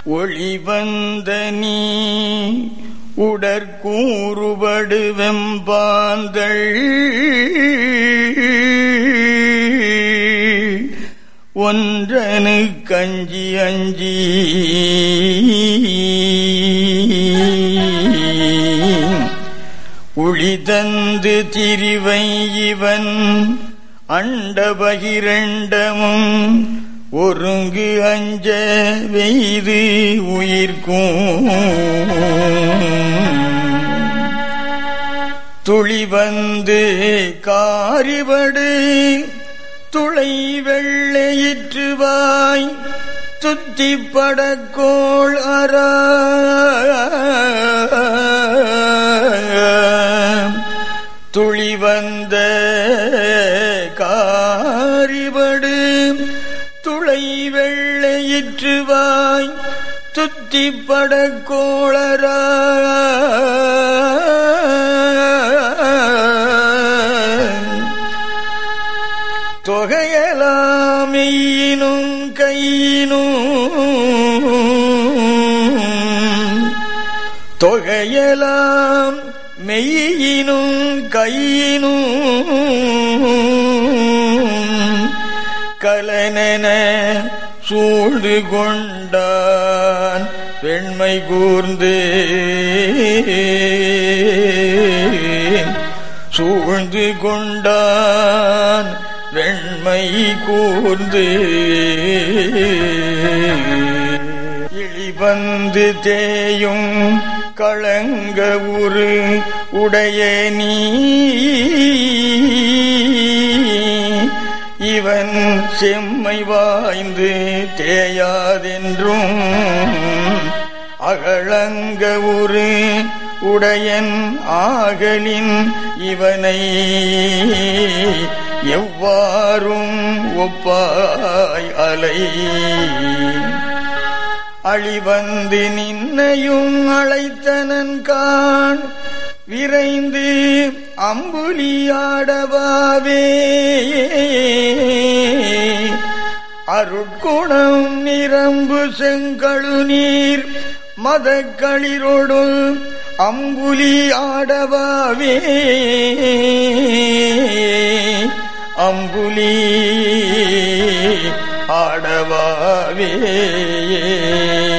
ஒளிவந்த நீ உடற்கூறுபடு வெம்பாந்தள் ஒன்றனு கஞ்சி அஞ்சி உளிதந்து திரிவை இவன் அண்டபகிரண்டமும் ஒருங்கு அஞ்ச வெய்து உயிர்க்கும் துளி வந்து காரிபடு துளை வெள்ளையிற்றுவாய் துத்தி படக்கோள் அரா துளி வந்த காரிபடு துளை வெள்ளையிற்றுவாய் துத்தி படக்கோளரா தொகையலாமையினும் கையினும் தொகையலாம் மெய்யினும் கையினும் கலனென சூழ்ந்து கொண்டான் பெண்மை கூர்ந்து சூழ்ந்து கொண்டான் வெண்மை கூர்ந்து இழிவந்து தேயும் களங்க உரு உடைய நீ இவன் செம்மை வாய்ந்து தேயாதென்றும் அகழங்க உரு உடையன் ஆகலின் இவனை எவ்வாறும் ஒப்பாய் அலை அழிவந்து நின்னையும் அழைத்தனன் கான் விரைந்து அம்புலியாடவாவே அருட்குணம் நிரம்பு செங்கழு நீர் மதக்களிரோடு அம்புலி ஆடவாவே அம்புலி ஆடவாவே